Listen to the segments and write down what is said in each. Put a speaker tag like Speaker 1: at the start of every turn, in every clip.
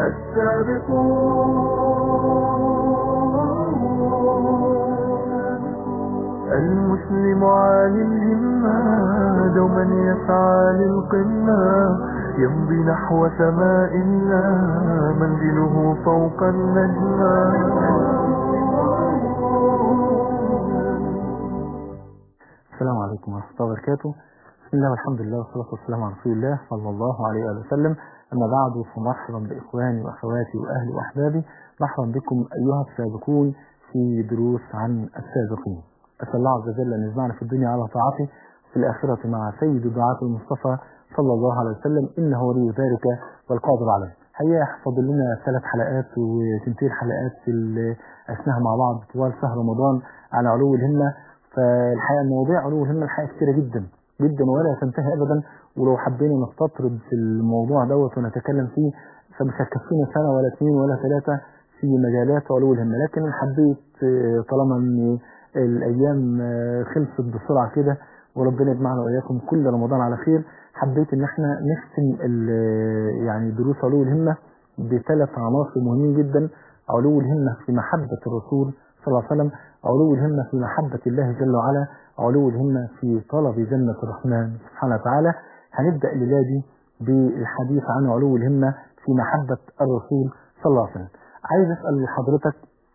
Speaker 1: السابقون المسلم عالي الهمة دوما يسعى للقمة يمضي نحو سماء الله منزله فوق النجمة
Speaker 2: السلام عليكم ورحمة الله وبركاته بسم الله والحمد لله والصلاة والسلام على رسول الله صلى الله عليه وآله وسلم أما بعد فمرحبا بإخواني وأخواتي وأهلي وأحبابي مرحبا بكم أيها السابقون في دروس عن السابقين أسأل الله عز وجل أن يجمعنا في الدنيا على طاعته في الآخرة مع سيد دعاة المصطفى صلى الله عليه وسلم إنه ولي ذلك والقادر عليه هيا فاضل لنا ثلاث حلقات وتنتهي الحلقات اللي عشناها مع بعض طوال شهر رمضان على علو الهمة فالحقيقة مواضيع علو الهمة الحقيقة كتيرة جدا جدا ولا تنتهي أبدا ولو حبينا نستطرد في الموضوع دوت ونتكلم فيه فمش هتكفينا سنة ولا اثنين ولا ثلاثة في مجالات علو الهمة لكن حبيت طالما ان الأيام خلصت بسرعة كده وربنا يجمعنا وإياكم كل رمضان على خير حبيت ان احنا نختم يعني دروس علو الهمة بثلاث عناصر مهمين جدا علو الهمة في محبة الرسول صلى الله عليه وسلم علو الهمة في محبة الله جل وعلا علو الهمة في طلب جنة الرحمن سبحانه وتعالى هنبدأ الليلة دي بالحديث عن علو الهمة في محبة الرسول صلى الله عليه وسلم عايز أسأل حضرتك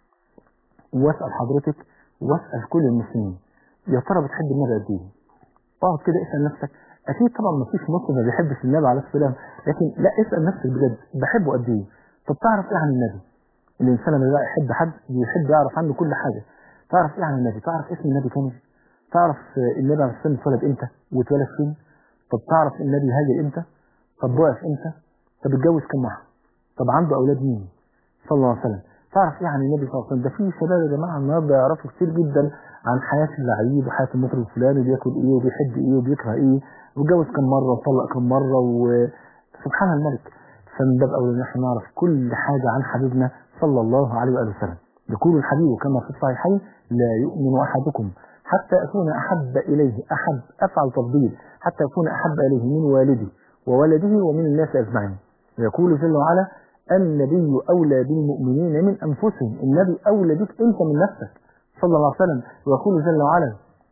Speaker 2: وأسأل حضرتك وأسأل كل المسلمين يا ترى بتحب النبي قد إيه؟ اقعد كده اسأل نفسك أكيد طبعا ما فيش مسلم ما بيحبش النبي عليه السلام لكن لا اسأل نفسك بجد بحبه قد إيه؟ طب تعرف إيه عن النبي؟ الإنسان لما يحب حد بيحب يعرف عنه كل حاجة تعرف إيه عن النبي؟ تعرف اسم النبي كامل؟ تعرف النبي عليه السلام اتولد إمتى؟ واتولد فين؟ طب تعرف النبي هاجر إمتى؟ طب ضعف إمتى؟ طب اتجوز كم واحد؟ طب عنده أولاد مين؟ صلى الله عليه وسلم تعرف ايه عن النبي صلى الله عليه وسلم ده في شباب يا جماعه النهارده يعرفوا كتير جدا عن حياه اللعيب وحياه المطرب الفلاني وبياكل ايه وبيحب ايه وبيكره ايه واتجوز كم مره وطلق كم مره وسبحان الملك فمن باب اولى ان احنا نعرف كل حاجه عن حبيبنا صلى الله عليه واله وسلم يقول الحبيب كما في الصحيحين لا يؤمن احدكم حتى اكون احب اليه احب افعل تفضيل حتى اكون احب اليه من والدي وولده ومن الناس اجمعين ويقول جل وعلا النبي أولى بالمؤمنين من أنفسهم النبي أولى بك أنت من نفسك صلى الله عليه وسلم ويقول جل وعلا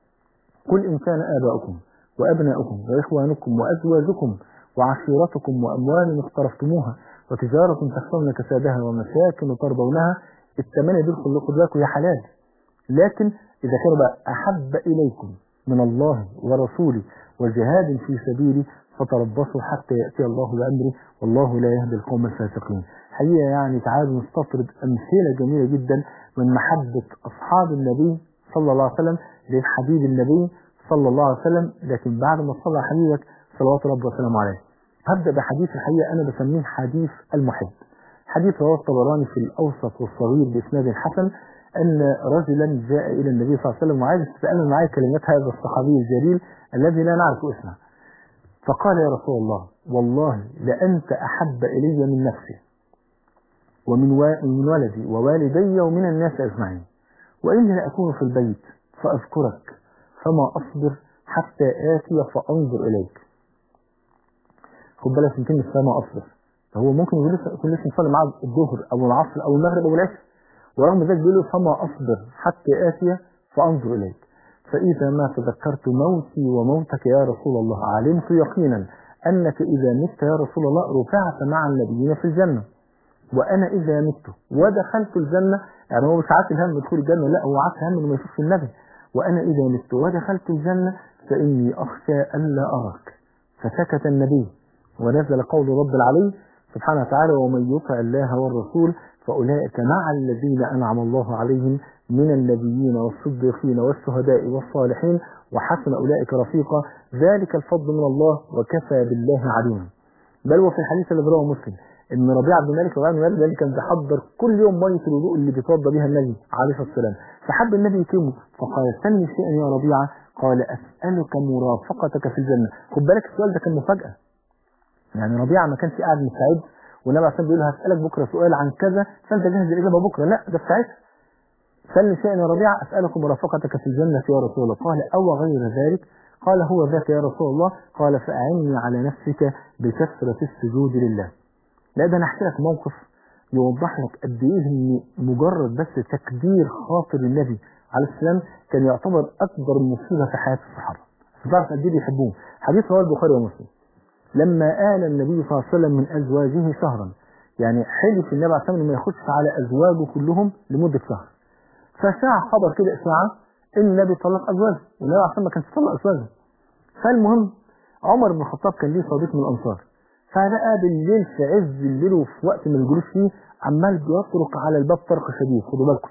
Speaker 2: قل إن كان آباؤكم وأبناؤكم وإخوانكم وأزواجكم وعشيرتكم وأموال اقترفتموها وتجارة تخشون كسادها ومساكن ترضونها الثمانية دول كلكم بالكم يا حلال لكن إذا كانوا بقى أحب إليكم من الله ورسوله وجهاد في سبيله فتربصوا حتى يأتي الله بأمره والله لا يهدي القوم الفاسقين حقيقة يعني تعالوا نستطرد أمثلة جميلة جدا من محبة أصحاب النبي صلى الله عليه وسلم للحبيب النبي صلى الله عليه وسلم لكن بعد ما صلى حبيبك صلوات ربه وسلامه عليه هبدأ بحديث الحقيقة أنا بسميه حديث المحب حديث رواه الطبراني في الأوسط والصغير بإسناد حسن أن رجلا جاء إلى النبي صلى الله عليه وسلم وعايز تتأمل معي كلمات هذا الصحابي الجليل الذي لا نعرف اسمه فقال يا رسول الله والله لأنت أحب إلي من نفسي ومن ومن ولدي ووالدي ومن الناس أجمعين وإني لأكون في البيت فأذكرك فما أصبر حتى آتي فأنظر إليك خد بالك من كلمة فما أصبر فهو ممكن يكون لسه مصلي معاه الظهر أو العصر أو المغرب أو العشاء ورغم ذلك بيقول له فما أصبر حتى آتي فأنظر إليك فإذا ما تذكرت موتي وموتك يا رسول الله علمت يقينا أنك إذا مت يا رسول الله رفعت مع النبيين في الجنة وأنا إذا مت ودخلت الجنة يعني هو مش عارف الهم يدخل الجنة لا هو عارف هم إنه ما يشوفش النبي وأنا إذا مت ودخلت الجنة فإني أخشى ألا أراك فسكت النبي ونزل قول رب العلي سبحانه وتعالى ومن يطع الله والرسول فأولئك مع الذين أنعم الله عليهم من النبيين والصديقين والشهداء والصالحين وحسن أولئك رفيقا ذلك الفضل من الله وكفى بالله عليما بل وفي الحديث الذي رواه مسلم ان ربيع بن مالك رضي الله عنه كان بيحضر كل يوم ميه الوضوء اللي بيتوضا بها النبي عليه الصلاه والسلام فحب النبي يكرمه فقال سلني شيئا يا ربيعه قال اسالك مرافقتك في الجنه خد بالك السؤال ده كان مفاجاه يعني ربيعه ما كانش قاعد مستعد والنبي عليه الصلاه والسلام بيقول له هسالك بكره سؤال عن كذا فانت جهز الاجابه بكره لا ده في ساعتها سلني شيئا يا ربيعه اسالك مرافقتك في الجنه يا رسول الله قال او غير ذلك قال هو ذاك يا رسول الله قال فأعني على نفسك بكثرة السجود لله لا ده انا احكي لك موقف يوضح لك قد ايه ان مجرد بس تكدير خاطر النبي عليه السلام كان يعتبر اكبر مصيبه في حياه الصحابه تعرف قد ايه بيحبوه حديث رواه البخاري ومسلم لما آل النبي صلى الله عليه وسلم من ازواجه شهرا يعني حلف النبي عليه الصلاه والسلام ما يخش على ازواجه كلهم لمده شهر فشاع خبر كده اشاعه ان النبي طلق ازواجه والنبي عليه الصلاه والسلام ما كانش طلق ازواجه فالمهم عمر بن الخطاب كان ليه صديق من الانصار فلقى بالليل في عز الليل وفي وقت من الجلوس فيه عمال بيطرق على الباب طرق شديد خدوا بالكم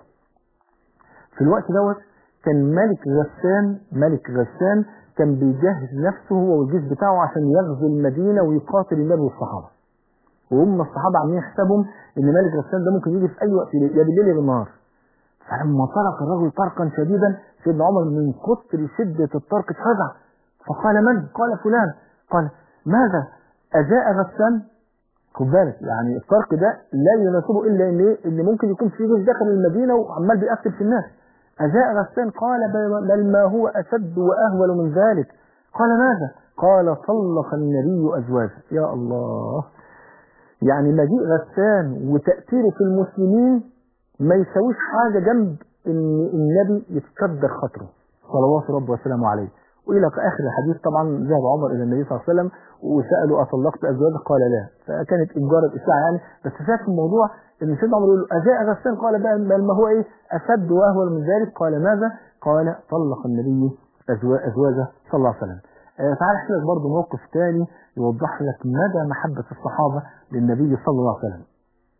Speaker 2: في الوقت دوت كان ملك غسان ملك غسان كان بيجهز نفسه هو والجيش بتاعه عشان يغزو المدينة ويقاتل النبي والصحابة وهم الصحابة عاملين حسابهم ان ملك غسان ده ممكن يجي في اي وقت يا بالليل يا بالنهار فلما طرق الرجل طرقا شديدا سيدنا عمر من كتر شدة الطرق اتفزع فقال من؟ قال فلان قال ماذا؟ أجاء غسان خد بالك يعني الطرق ده لا يناسبه الا ان ايه؟ ان ممكن يكون في جيش داخل المدينه وعمال بيقتل في الناس. اجاء غسان قال بل ما هو اشد واهول من ذلك. قال ماذا؟ قال طلق النبي ازواجه يا الله. يعني مجيء غسان وتاثيره في المسلمين ما يساويش حاجه جنب ان النبي يتكدر خاطره صلوات ربه وسلامه عليه. والى اخر الحديث طبعا ذهب عمر الى النبي صلى الله عليه وسلم وسالوا اطلقت ازواجك قال لا فكانت انجاره اشاعه يعني بس شاف الموضوع ان سيدنا عمر يقول له اجاء غسان قال بل ما هو ايه اشد واهول من ذلك قال ماذا؟ قال طلق النبي ازواجه صلى الله عليه وسلم آه تعال احكي لك برضه موقف ثاني يوضح لك مدى محبه الصحابه للنبي صلى الله عليه وسلم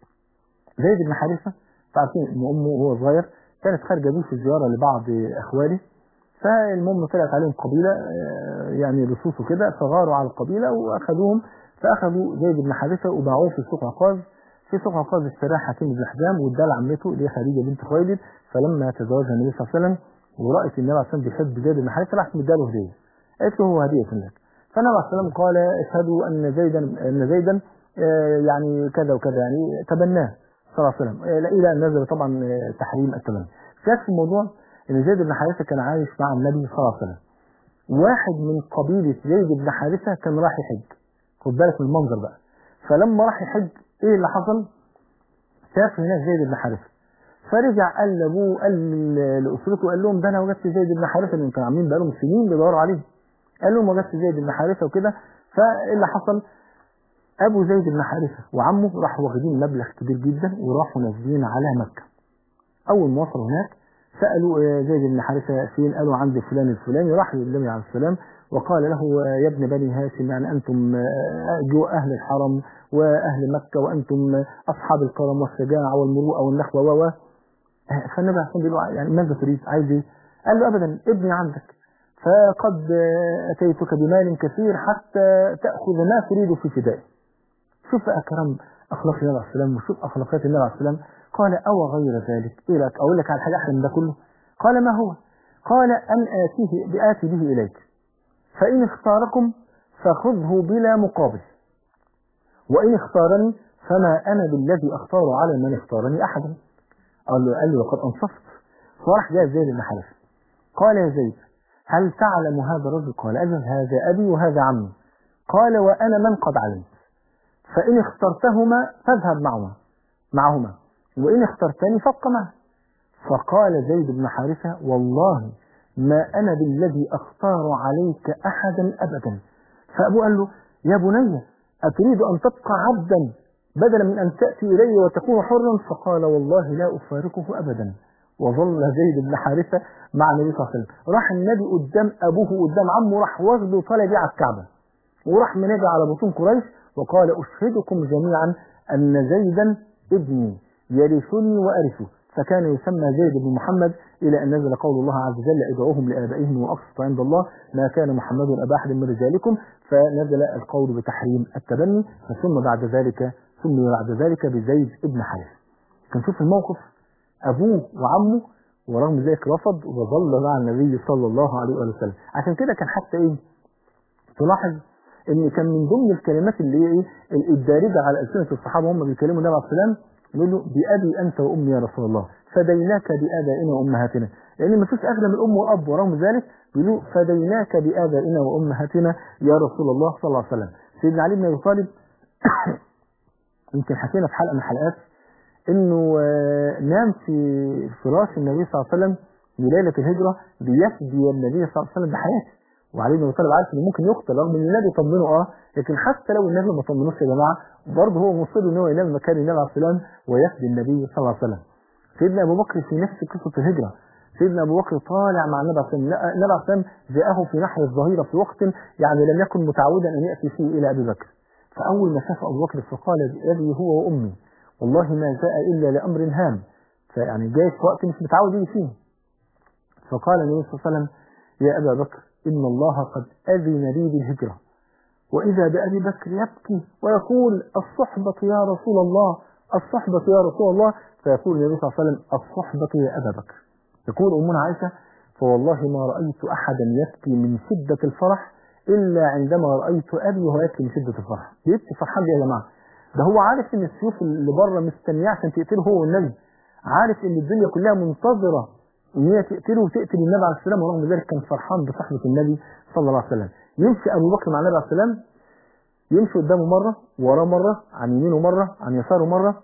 Speaker 2: زيد بن حارثه عارفين ان امه وهو صغير كانت خارجه بيه في زياره لبعض اخوانه فالمهم طلعت عليهم قبيلة يعني لصوص وكده فغاروا على القبيلة وأخذوهم فأخذوا زيد بن حارثة وباعوه في سوق عكاظ في سوق عكاظ اشتراه حكيم بن حزام واداه لعمته اللي هي خديجة بنت خويلد فلما تزوجها النبي صلى الله عليه وسلم ورأت النبي عليه الصلاة والسلام بيحب زيد بن حارثة راحت مداله هدية قالت له هو هدية لك فالنبي عليه الصلاة والسلام قال اشهدوا أن زيدا أن زيدا يعني كذا وكذا يعني تبناه صلى الله عليه وسلم إلى أن نزل طبعا تحريم التبني شاف في الموضوع ان زيد بن حارثه كان عايش مع النبي صلى الله عليه وسلم واحد من قبيله زيد بن حارثه كان راح يحج خد بالك من المنظر بقى فلما راح يحج ايه اللي حصل شاف هناك زيد بن حارثه فرجع قال لابوه قال لاسرته قال لهم ده انا وجدت زيد بن حارثه اللي كانوا عاملين بقالهم سنين بيدوروا عليه قال لهم وجدت زيد بن حارثه وكده فايه اللي حصل ابو زيد بن حارثه وعمه راحوا واخدين مبلغ كبير جدا وراحوا نازلين على مكه اول ما وصلوا هناك سألوا زيد بن حارثة فين قالوا عند فلان الفلاني راح للنبي عليه السلام وقال له يا ابن بني هاشم يعني أنتم جو أهل الحرم وأهل مكة وأنتم أصحاب الكرم والشجاعة والمروءة والنخوة و فالنبي عليه السلام بيقول يعني ماذا تريد عايز ايه؟ قال له أبدا ابني عندك فقد أتيتك بمال كثير حتى تأخذ ما تريد في فدائي شوف أكرم أخلاق النبي عليه السلام وشوف أخلاقيات النبي عليه السلام قال أو غير ذلك إيه لك أقول لك على حاجة أحسن من ده كله قال ما هو قال أن آتيه بآتي به إليك فإن اختاركم فخذه بلا مقابل وإن اختارني فما أنا بالذي أختار على من اختارني أحدا قال له قال له لقد أنصفت فراح جاء زيد بن حارثة قال يا زيد هل تعلم هذا الرجل قال أجل هذا أبي وهذا عمي قال وأنا من قد علمت فإن اخترتهما فاذهب معهما معهما وإن اخترتني فابق معه فقال زيد بن حارثة والله ما أنا بالذي أختار عليك أحدا أبدا فأبوه قال له يا بني أتريد أن تبقى عبدا بدلا من أن تأتي إلي وتكون حرا فقال والله لا أفارقه أبدا وظل زيد بن حارثة مع النبي صلى الله عليه وسلم راح النبي قدام أبوه قدام عمه راح واخده طالع بيه على الكعبة وراح منادى على بطون قريش وقال أشهدكم جميعا أن زيدا ابني يرثني وأرثه فكان يسمى زيد بن محمد إلى أن نزل قول الله عز وجل ادعوهم لآبائهم وأقسط عند الله ما كان محمد أبا أحد من رجالكم فنزل القول بتحريم التبني فثم بعد ذلك ثم بعد ذلك بزيد بن حارث كان شوف الموقف أبوه وعمه ورغم ذلك رفض وظل مع النبي صلى الله عليه وسلم عشان كده كان حتى إيه تلاحظ ان كان من ضمن الكلمات اللي ايه الدارجه على السنه الصحابه هم بيكلموا النبي عليه السلام يقول له بأبي أنت وأمي يا رسول الله فديناك بآبائنا وأمهاتنا لأن ما فيش أغلى من الأم والأب ورغم ذلك بيقولوا فديناك بآبائنا وأمهاتنا يا رسول الله صلى الله عليه وسلم سيدنا علي بن أبي طالب يمكن حكينا في حلقة من الحلقات انه آه، نام في فراش النبي صلى الله عليه وسلم ليلة الهجرة ليفدي النبي صلى الله عليه وسلم بحياته وعلي بن ابي طالب عارف انه ممكن يقتل رغم ان النبي طمنه اه لكن حتى لو النبي ما طمنوش يا جماعه برضه هو مصر ان هو ينام مكان النبي عليه السلام ويفدي النبي صلى الله عليه وسلم. سيدنا ابو بكر في نفس قصه الهجره سيدنا ابو بكر طالع مع النبي عليه السلام لقى- النبي عليه السلام جاءه في نحر الظهيره في وقت يعني لم يكن متعودا ان ياتي فيه الى ابي بكر. فاول ما شاف ابو بكر فقال بابي هو وامي والله ما جاء الا لامر هام فيعني جاي في وقت مش متعود يجي فيه. فقال النبي صلى الله عليه وسلم يا أبا بكر إن الله قد أذن لي بالهجرة وإذا بأبي بكر يبكي ويقول الصحبة يا رسول الله الصحبة يا رسول الله فيقول النبي صلى الله عليه وسلم الصحبة يا أبا بكر يقول أمنا عائشة فوالله ما رأيت أحدا يبكي من شدة الفرح إلا عندما رأيت أبي وهو يبكي من شدة الفرح بيبكي فرحان بيه يا جماعة ده هو عارف إن السيوف اللي بره مستنياه عشان تقتله هو والنبي عارف إن الدنيا كلها منتظرة ان هي تقتله وتقتل النبي عليه السلام ورغم ذلك كان فرحان بصحبة النبي صلى الله عليه وسلم يمشي ابو بكر مع النبي عليه السلام يمشي قدامه مرة وراه مرة عن يمينه مرة عن يساره مرة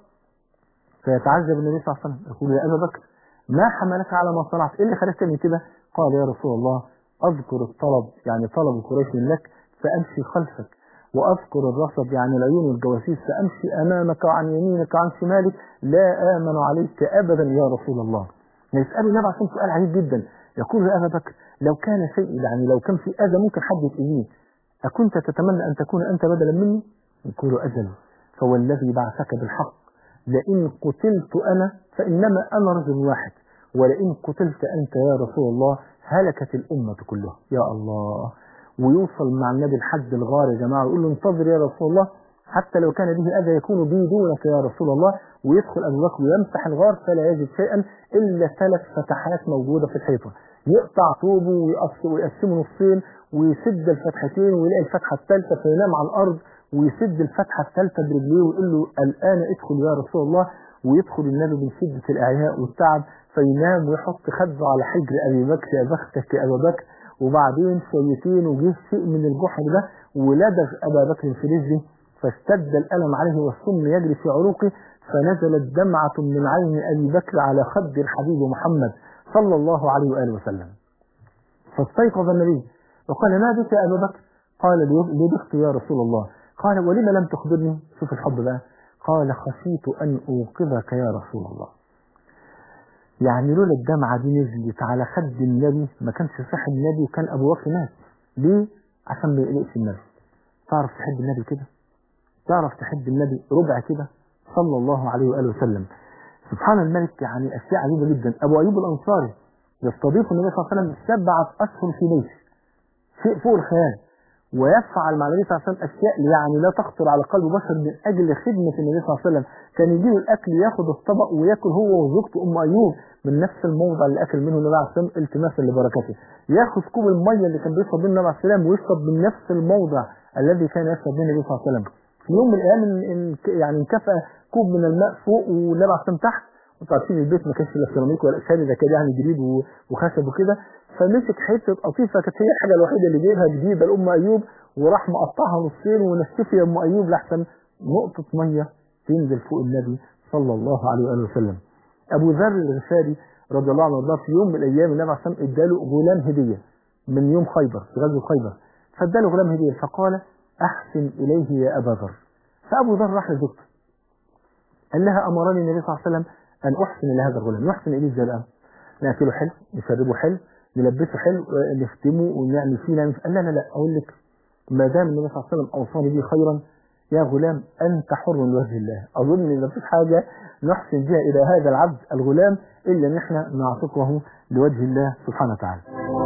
Speaker 2: فيتعجب النبي صلى الله عليه وسلم يقول يا ابا بكر ما حملك على ما صنعت ايه اللي خلاك تعمل كده قال يا رسول الله اذكر الطلب يعني طلب قريش لك فامشي خلفك واذكر الرصد يعني العيون والجواسيس فامشي امامك وعن يمينك وعن شمالك لا امن عليك ابدا يا رسول الله يسأله النبي عشان سؤال عجيب جدا يقول يا أبا بكر لو كان شيء يعني لو كان في أذى ممكن حد يتأذيه أكنت تتمنى أن تكون أنت بدلا مني يقول أجل فوالذي بعثك بالحق لئن قتلت أنا فإنما أنا رجل واحد ولئن قتلت أنت يا رسول الله هلكت الأمة كلها يا الله ويوصل مع النبي لحد الغار يا جماعة ويقول له انتظر يا رسول الله حتى لو كان به أذى يكون بي دونك يا رسول الله ويدخل أبو بكر ويمسح الغار فلا يجد شيئا إلا ثلاث فتحات موجودة في الحيطة يقطع طوبه ويقص- ويقسمه نصين ويسد الفتحتين ويلاقي الفتحة الثالثة فينام على الأرض ويسد الفتحة الثالثة برجليه ويقول له الآن ادخل يا رسول الله ويدخل النبي من شدة الإعياء والتعب فينام ويحط خده على حجر أبي بكر يا بختك يا أبا بكر وبعدين شويتين وجه شيء من الجحر ده ولدغ أبا بكر في رجله فاشتد الألم عليه والسم يجري في عروقه فنزلت دمعة من عين أبي بكر على خد الحبيب محمد صلى الله عليه وآله وسلم فاستيقظ النبي وقال ما بك يا أبا بكر قال لبخت يا رسول الله قال ولم لم تخبرني شوف الحب بقى قال خشيت أن أوقظك يا رسول الله يعني لولا الدمعة دي نزلت على خد النبي ما كانش صاحب النبي وكان أبو بكر مات ليه؟ عشان ما يقلقش النبي تعرف تحب النبي كده تعرف تحب النبي ربع كده صلى الله عليه وآله وسلم سبحان الملك يعني أشياء عجيبة جدا أبو أيوب الأنصاري يستضيف النبي صلى الله عليه وسلم سبعة أشهر في ليش شيء فوق الخيال ويفعل مع النبي صلى الله عليه وسلم أشياء يعني لا تخطر على قلب بشر من أجل خدمة النبي صلى الله عليه وسلم كان يجيله الأكل ياخد الطبق وياكل هو وزوجته أم أيوب من نفس الموضع اللي أكل منه النبي عليه الصلاة والسلام التماسا لبركته ياخد كوب المية اللي كان بيشرب منه النبي عليه الصلاة والسلام ويشرب من نفس الموضع الذي كان يشرب منه النبي صلى الله عليه وسلم في يوم من الأيام إن- إن- يعني انكفى كوب من الماء فوق والنبي عليه الصلاة والسلام تحت انتوا عارفين البيت ما كانش لا سيراميك ولا شادي ده كده يعني جديد و- وخشب وكده فمسك حته قطيفه كانت هي الحاجه الوحيده اللي جايبها جديده لام ايوب وراح مقطعها نصين ونشف يا ام ايوب لحسن نقطه ميه تنزل فوق النبي صلى الله عليه واله وسلم. ابو ذر الغفاري رضي الله عنه وارضاه في يوم من الايام النبي عليه الصلاه والسلام اداله غلام هديه من يوم خيبر في غزوه خيبر فاداله غلام هديه فقال احسن اليه يا ابا ذر فابو ذر راح لزوجته قال لها امرني النبي صلى الله عليه وسلم ان احسن الى هذا الغلام يحسن اليه ازاي بقى؟ ناكله حلو نشربه حلو نلبسه حلو آه، نختمه ونعمل فيه نعمل فيه. قال لا لا لا اقول لك ما دام النبي صلى الله عليه وسلم اوصاني به خيرا يا غلام انت حر لوجه الله اظن ان مفيش حاجه نحسن بها الى هذا العبد الغلام الا ان احنا نعتقه لوجه الله سبحانه وتعالى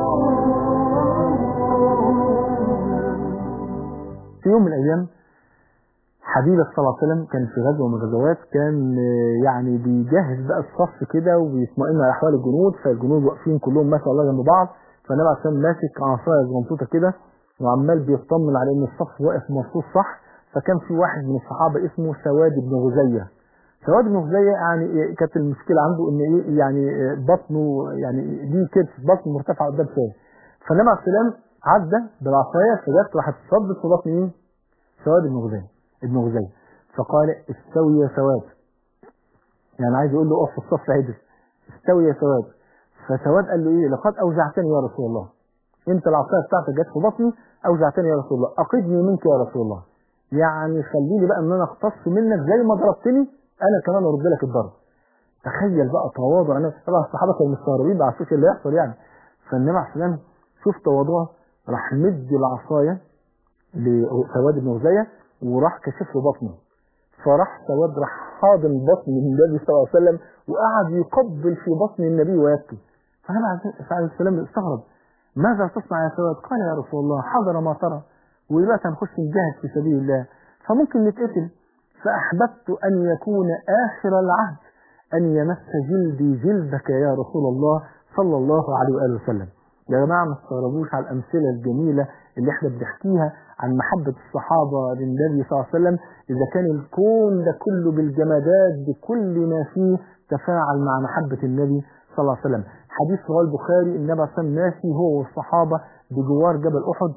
Speaker 2: في يوم من الايام حبيبك صلى الله عليه وسلم كان في غزوه من الغزوات كان آه، يعني بيجهز بقى الصف كده ويطمئن على احوال الجنود فالجنود واقفين كلهم ما شاء الله جنب بعض فالنبي عليه الصلاه والسلام ماسك عصايه صغنطوطه كده وعمال بيطمن على ان الصف واقف مرصوص صح فكان في واحد من الصحابه اسمه سواد بن غزيه سواد بن غزيه يعني كانت المشكله عنده ان ايه يعني آه، بطنه يعني دي كتف بطن مرتفع قدام شويه فالنبي عليه الصلاه والسلام عدى بالعصايه فجت راحت صدت في بطن مين؟ سواد بن غزيه ابن غزية فقال استوي يا سواد يعني عايز يقول له اقف في الصف عدل استوي يا سواد فسواد قال له ايه لقد اوجعتني يا رسول الله انت العصايه بتاعتك جت في بطني اوجعتني يا رسول الله اقدني منك يا رسول الله يعني خليني بقى ان انا اختص منك زي ما ضربتني انا كمان ارد لك الضرب تخيل بقى تواضع انا طبعا الصحابه كانوا مستغربين بقى عارفين اللي يحصل يعني فالنبي عليه السلام شوف تواضعه راح مد العصايه لسواد بن غزيه وراح كشف له بطنه فراح سواد راح حاضن بطن النبي صلى الله عليه وسلم وقعد يقبل في بطن النبي ويبكي فالنبي عليه السلام استغرب ماذا تصنع يا سواد قال يا رسول الله حضر ما ترى ودلوقتي هنخش نجاهد في سبيل الله فممكن نتقتل فأحببت أن يكون آخر العهد أن يمس جلدي جلدك يا رسول الله صلى الله عليه وآله وسلم يا جماعة ما تستغربوش على الأمثلة الجميلة اللي احنا بنحكيها عن محبة الصحابة للنبي صلى الله عليه وسلم إذا كان الكون ده كله بالجمادات بكل ما فيه تفاعل مع محبة النبي صلى الله عليه وسلم حديث رواه البخاري النبي صلى الله عليه وسلم ماشي هو والصحابة بجوار جبل أحد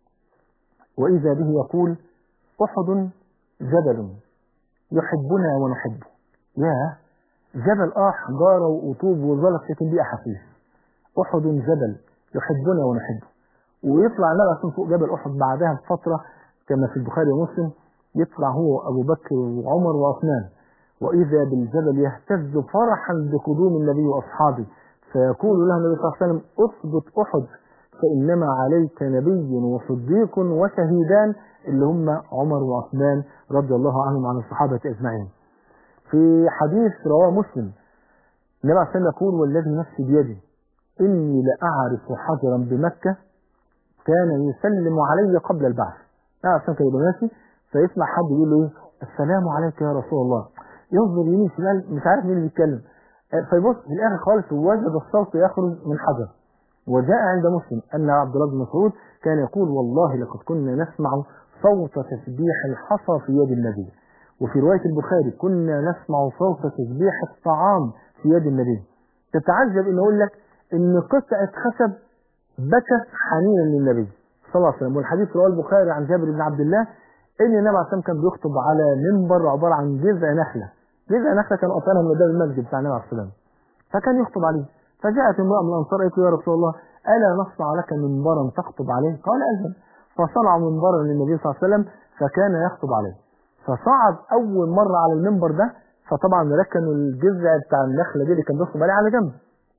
Speaker 2: وإذا به يقول أحد جبل يحبنا ونحبه يا جبل آه حجارة وطوب وزلط لكن دي أحاسيس أحد جبل يحبنا ونحبه ويطلع النبي عليه فوق جبل أحد بعدها بفترة كما في البخاري ومسلم يطلع هو أبو بكر وعمر وعثمان وإذا بالجبل يهتز فرحا بقدوم النبي وأصحابه فيقول له النبي صلى الله عليه وسلم اثبت أحد فإنما عليك نبي وصديق وشهيدان اللي هم عمر وعثمان رضي الله عنهم عن الصحابة أجمعين في حديث رواه مسلم النبي عليه الصلاة يقول والذي نفسي بيدي إني لأعرف حجرا بمكة كان يسلم علي قبل البعث النبي عليه كان يبقى ماشي فيسمع حد يقول له إيه السلام عليك يا رسول الله ينظر يمين شمال مش عارف مين اللي بيتكلم فيبص في الآخر خالص وجد الصوت يخرج من حجر وجاء عند مسلم أن عبد الله بن مسعود كان يقول والله لقد كنا نسمع صوت تسبيح الحصى في يد النبي وفي رواية البخاري كنا نسمع صوت تسبيح الطعام في يد النبي تتعجب ان اقول لك ان قطعة خشب بكت حنينا للنبي صلى الله عليه وسلم والحديث رواه البخاري عن جابر بن عبد الله ان النبي عليه الصلاه كان بيخطب على منبر عبارة عن جذع نخلة جذع نخلة كان قطعها من قدام المسجد بتاع النبي عليه الصلاه فكان يخطب عليه فجاءت امرأة من الأنصار قالت يا رسول الله ألا نصنع لك منبرا تخطب عليه قال أذن فصنع منبرا للنبي صلى الله عليه وسلم فكان يخطب عليه فصعد أول مرة على المنبر ده فطبعا ركنوا الجذع بتاع النخلة دي اللي كان بيخطب عليه على جنب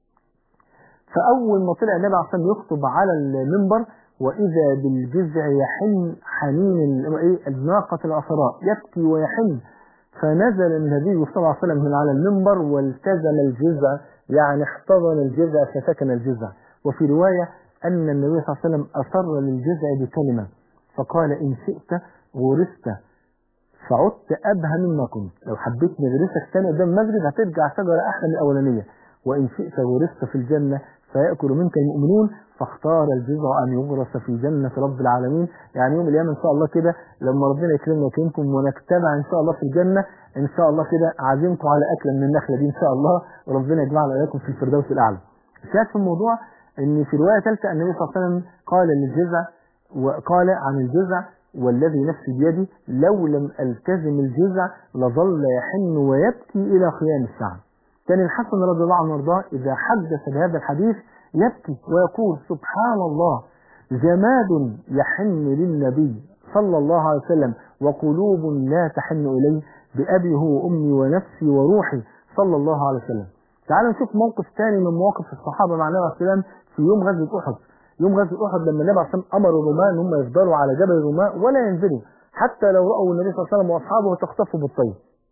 Speaker 2: فأول ما طلع النبي عليه الصلاة يخطب على المنبر وإذا بالجذع يحن حنين ايه الناقة العصراء يبكي ويحن فنزل النبي صلى الله عليه وسلم من على المنبر والتزم الجذع يعني احتضن الجذع فسكن الجذع وفي رواية أن النبي صلى الله عليه وسلم أصر للجذع بكلمة فقال إن شئت غرست فعدت أبهى مما كنت لو حبيت نغرسك تاني قدام المسجد هترجع شجرة أحلى من الأولانية وإن شئت غرست في الجنة فيأكل منك المؤمنون فاختار الجذع أن يغرس في جنة رب العالمين يعني يوم القيامة إن شاء الله كده لما ربنا يكرمنا ويكرمكم ونجتمع إن شاء الله في الجنة إن شاء الله كده عازمكم على أكلة من النخلة دي إن شاء الله وربنا يجمعنا وإياكم في الفردوس الأعلى شاهد في الموضوع إن في رواية ثالثة النبي صلى الله عليه وسلم قال للجذع وقال عن الجذع والذي نفسي بيدي لو لم التزم الجذع لظل يحن ويبكي إلى قيام الساعة كان الحسن رضي الله عنه وارضاه إذا حدث بهذا الحديث يبكي ويقول سبحان الله جماد يحن للنبي صلى الله عليه وسلم وقلوب لا تحن إليه بأبي هو أمي ونفسي وروحي صلى الله عليه وسلم تعالوا نشوف موقف ثاني من مواقف الصحابة مع النبي عليه السلام في يوم غزوة أحد يوم غزوة أحد لما النبي عليه السلام أمر الرومان أن هم يفضلوا على جبل الرومان ولا ينزلوا حتى لو رأوا النبي صلى الله عليه وسلم وأصحابه تخطفوا بالطير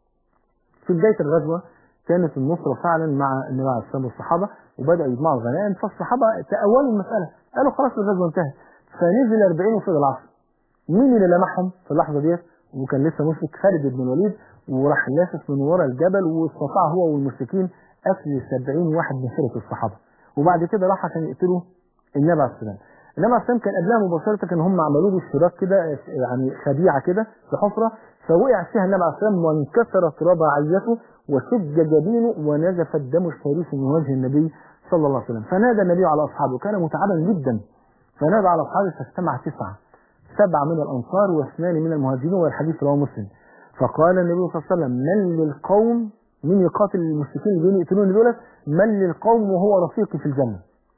Speaker 2: في بداية الغزوة كانت النصرة فعلا مع النبي عليه السلام والصحابة وبدأوا يجمعوا غنائم فالصحابة تأولوا المسألة قالوا خلاص الغزوة انتهت فنزل 40 وفضل 10 مين اللي لمحهم في اللحظة ديت وكان لسه مشرك خالد بن الوليد وراح لافف من ورا الجبل واستطاع هو والمشركين قتل 70 واحد من فرقة الصحابة وبعد كده راح عشان يقتلوا النبي عليه السلام النبي عليه السلام كان قبلها مباشرة كان هم عملوا له اشتراك كده يعني خديعة كده في حفرة فوقع فيها النبي عليه السلام وانكسرت رباعيته وشج جبينه ونزف الدم الشريف من وجه النبي صلى الله عليه وسلم فنادى النبي على أصحابه كان متعبا جدا فنادى على أصحابه فاجتمع تسعة سبعة من الأنصار واثنان من المهاجرين والحديث رواه مسلم فقال النبي صلى الله عليه وسلم من للقوم مين يقاتل المشركين اللي جايين يقتلون دولت من للقوم وهو رفيقي في الجنة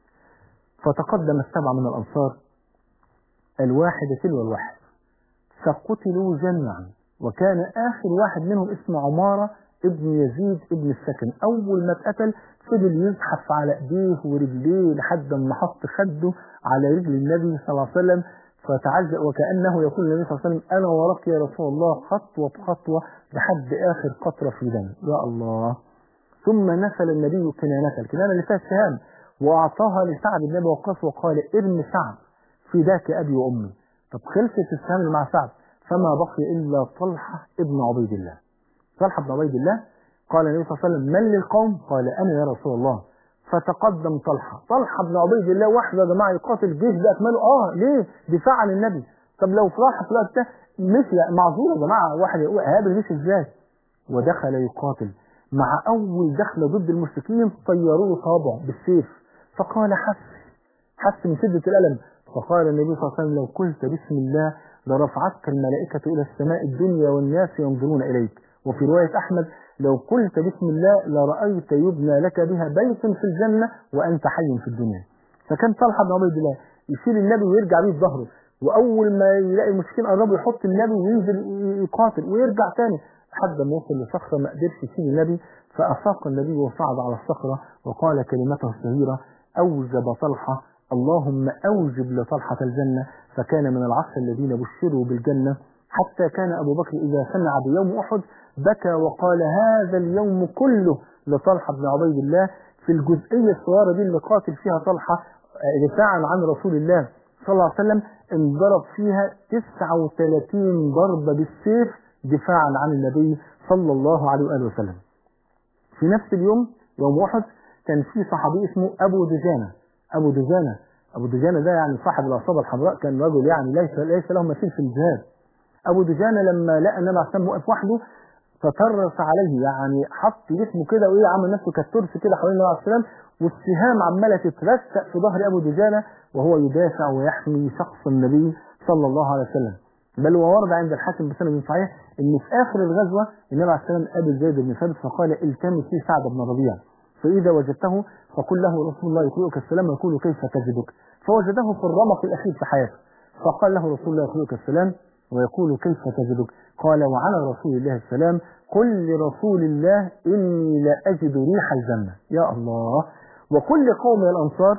Speaker 2: فتقدم السبعة من الأنصار الواحد تلو الواحد فقتلوا جميعا وكان آخر واحد منهم اسمه عمارة ابن يزيد ابن السكن أول ما اتقتل فضل يزحف على ايديه ورجليه لحد ما حط خده على رجل النبي صلى الله عليه وسلم فتعجب وكأنه يقول النبي صلى الله عليه وسلم أنا وراك يا رسول الله خطوة بخطوة لحد آخر قطرة في دم يا الله ثم نسل النبي كنانته الكنانة اللي فيها السهام وأعطاها لسعد بن أبي وقاص وقال ارمي سعد فداك أبي وأمي طب خلصت السهام اللي مع سعد فما بقي إلا طلحة ابن عبيد الله طلحة بن عبيد الله قال النبي صلى الله عليه وسلم من للقوم قال أنا يا رسول الله فتقدم طلحة طلحة بن عبيد الله وحده يا جماعة يقاتل الجيش بأكمله آه ليه دفاع عن النبي طب لو طلحة في الوقت ده مشي معذور يا جماعة واحد يقول هقابل مش ازاي ودخل يقاتل مع أول دخلة ضد المشركين طيروا له صابعه بالسيف فقال حس حس من شدة الألم فقال النبي صلى الله عليه وسلم لو قلت بسم الله لرفعتك الملائكة إلى السماء الدنيا والناس ينظرون إليك وفي رواية أحمد لو قلت بسم الله لرأيت يبنى لك بها بيت في الجنة وأنت حي في الدنيا فكان طلحة بن عبيد الله يشيل النبي ويرجع بيه ظهره وأول ما يلاقي المشركين قربوا يحط النبي وينزل يقاتل ويرجع تاني لحد ما وصل لصخرة ما قدرش يشيل النبي فأفاق النبي وصعد على الصخرة وقال كلمته الشهيرة أوجب طلحة اللهم أوجب لطلحة الجنة فكان من العشر الذين بشروا بالجنة حتى كان أبو بكر إذا سمع بيوم أحد بكى وقال هذا اليوم كله لطلحة بن عبيد الله في الجزئية الصغيرة دي اللي قاتل فيها طلحة دفاعا عن رسول الله صلى الله عليه وسلم انضرب فيها 39 ضربة بالسيف دفاعا عن النبي صلى الله عليه وآله وسلم في نفس اليوم يوم أحد كان في صحابي اسمه أبو دجانة أبو دجانة أبو دجانة ده يعني صاحب العصابة الحمراء كان رجل يعني ليس ليس له مثيل في الجهاد أبو دجانة لما لقى النبي عليه السلام واقف وحده فترس عليه يعني حط جسمه كده وإيه عمل نفسه كالترس كده حوالين النبي عليه السلام والسهام عمالة تترسق في ظهر أبو دجانة وهو يدافع ويحمي شخص النبي صلى الله عليه وسلم بل وورد عند الحاكم بسند صحيح ان في اخر الغزوه النبي عليه السلام قابل زيد بن ثابت فقال التمس لي سعد بن ربيع فاذا وجدته فقل له رسول الله يقرئك السلام ويقول كيف تجدك فوجده في الرمق الاخير في حياته فقال له رسول الله يقرئك السلام ويقول كيف تجدك قال وعلى رسول الله السلام قل لرسول الله اني لا اجد ريح الجنه يا الله وكل قوم من الانصار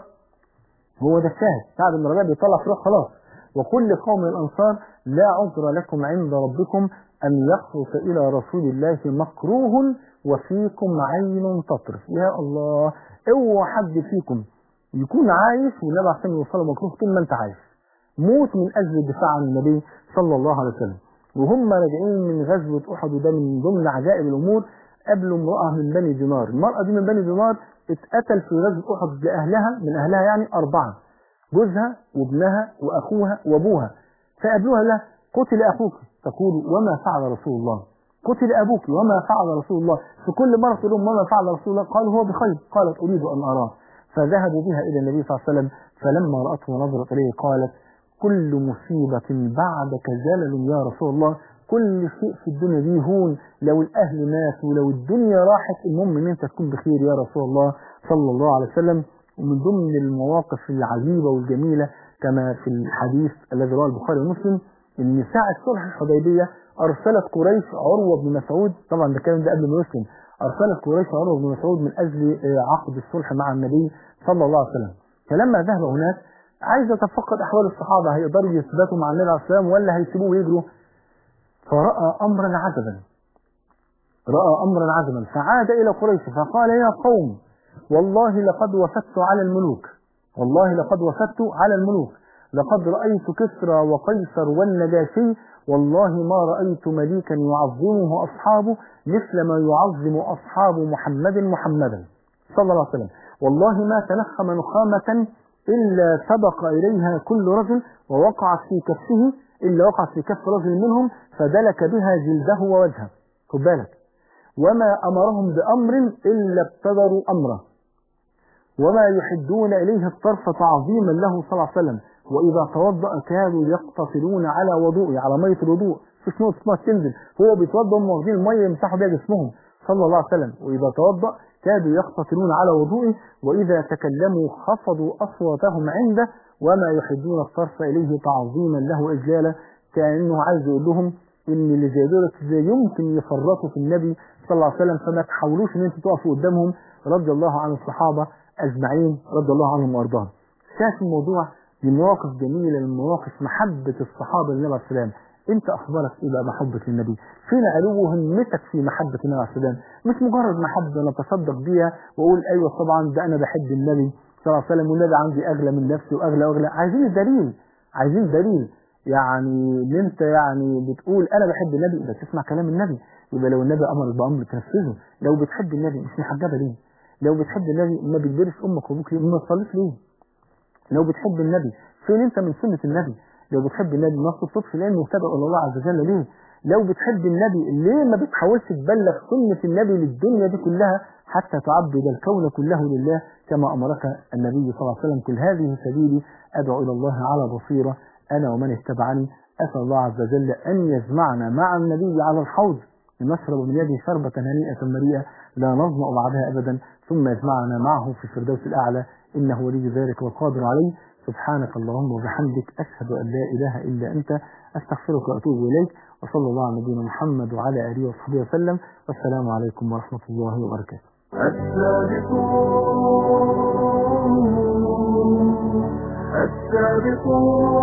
Speaker 2: هو ده الشاهد سعد بن ربيع بيطلع في روح خلاص وكل قوم من الأنصار لا عذر لكم عند ربكم أن يخرج إلى رسول الله مكروه وفيكم عين تطرف يا الله اوعى حد فيكم يكون عايش والنبي عشان يوصل مكروه طول ما انت عايش موت من أجل الدفاع عن النبي صلى الله عليه وسلم وهم راجعين من غزوة أحد وده من ضمن عجائب الأمور قابلوا امرأة من بني دينار المرأة دي من بني دينار اتقتل في غزوة أحد لأهلها من أهلها يعني أربعة جوزها وابنها وأخوها وأبوها فقابلوها له قتل أخوك تقول وما فعل رسول الله قتل أبوك وما فعل رسول الله في كل مرة تقول لهم وما فعل رسول الله قالوا هو بخير قالت أريد أن أراه فذهبوا بها إلى النبي صلى الله عليه وسلم فلما رأته ونظرت إليه قالت كل مصيبة بعدك زلل يا رسول الله كل شيء في الدنيا دي هون لو الأهل ماتوا لو الدنيا راحت المهم ان انت تكون بخير يا رسول الله صلى الله عليه وسلم ومن ضمن المواقف العجيبة والجميلة كما في الحديث الذي رواه البخاري ومسلم ان ساعة صلح الحديبية ارسلت قريش عروة بن مسعود طبعا ده الكلام ده قبل ما يسلم ارسلت قريش عروة بن مسعود من اجل عقد الصلح مع النبي صلى الله عليه وسلم فلما ذهب هناك عايز يتفقد احوال الصحابة هيقدروا يثبتوا مع النبي عليه السلام ولا هيسيبوه ويجروا فرأى امرا عجبا رأى امرا عجبا فعاد الى قريش فقال يا قوم والله لقد وفدت على الملوك والله لقد وفدت على الملوك لقد رأيت كسرى وقيصر والنجاشي والله ما رأيت مليكا يعظمه أصحابه مثل ما يعظم أصحاب محمد محمدا صلى الله عليه وسلم والله ما تنخم نخامة إلا سبق إليها كل رجل ووقعت في كفه إلا وقعت في كف رجل منهم فدلك بها جلده ووجهه خد بالك وما أمرهم بأمر إلا ابتدروا أمره وما يحدون إليه الطرف تعظيما له صلى الله عليه وسلم وإذا توضأ كانوا يقتصرون على وضوءه على مية الوضوء مفيش نقطة مية تنزل هو بيتوضأ هم واخدين المية يمسحوا بيها جسمهم صلى الله عليه وسلم وإذا توضأ كادوا يقتصرون على وضوئه وإذا تكلموا خفضوا أصواتهم عنده وما يحبون الصرف إليه تعظيما له وإجلالا كأنه عايز يقول لهم إن اللي زي دول ازاي يمكن يفرطوا في النبي صلى الله عليه وسلم فما تحاولوش إن أنتوا تقفوا قدامهم رضي الله عن الصحابة أجمعين رضي الله عنهم وأرضاهم شايف الموضوع دي مواقف جميلة من مواقف محبة الصحابة للنبي عليه السلام انت اخبارك ايه بقى محبة للنبي فين علو همتك في محبة النبي عليه السلام مش مجرد محبة نتصدق بيها واقول ايوه طبعا ده انا بحب النبي صلى الله عليه وسلم والنبي عندي اغلى من نفسي واغلى واغلى عايزين الدليل عايزين دليل يعني ان انت يعني بتقول انا بحب النبي يبقى تسمع كلام النبي يبقى لو النبي امرك بامر تنفذه لو بتحب النبي مش محجبه ليه لو بتحب النبي ما بتجبرش امك وابوك ليه ما تصليش ليه لو بتحب النبي فين انت من سنة النبي لو بتحب النبي ما تطلبش لانه متابع الى الله عز وجل ليه لو بتحب النبي ليه ما بتحاولش تبلغ سنة النبي للدنيا دي كلها حتى تعبد الكون كله لله كما امرك النبي صلى الله عليه وسلم كل هذه سبيلي ادعو الى الله على بصيرة انا ومن اتبعني اسال الله عز وجل ان يجمعنا مع النبي على الحوض لنشرب من يده شربة هنيئة مريئة لا نظمأ بعدها أبدا ثم يجمعنا معه في الفردوس الأعلى إنه ولي ذلك والقادر عليه سبحانك اللهم وبحمدك أشهد أن لا إله إلا أنت أستغفرك وأتوب إليك وصلى الله على نبينا محمد وعلى آله وصحبه وسلم والسلام عليكم ورحمة الله وبركاته
Speaker 1: السابقون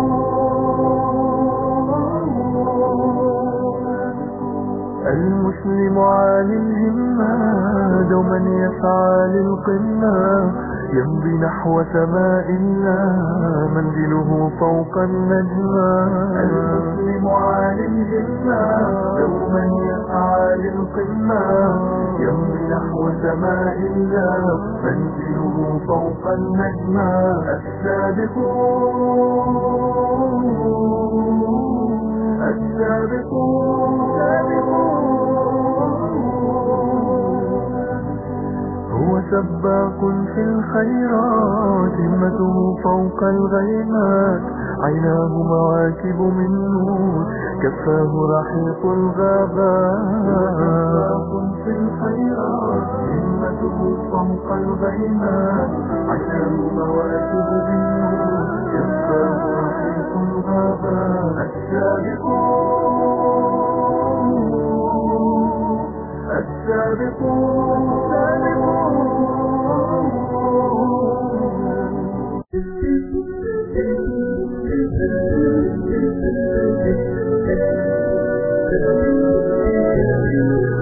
Speaker 1: السابقون المسلم عالي الهمة دوما يسعى للقمة يمضي نحو سماء الله منزله فوق النجمة المسلم عالي الهمة دوما يسعى للقمة يمضي نحو سماء الله منزله فوق النجمة السابقون السابقون هو سباق في الخيرات همته فوق الغيمات عيناه مواكب من نور كفاه رحيق الغابات سباق في الخيرات همته فوق الغيمات عيناه مواكب من نور كفاه رحيق الغابات السابقون السابقون السابقون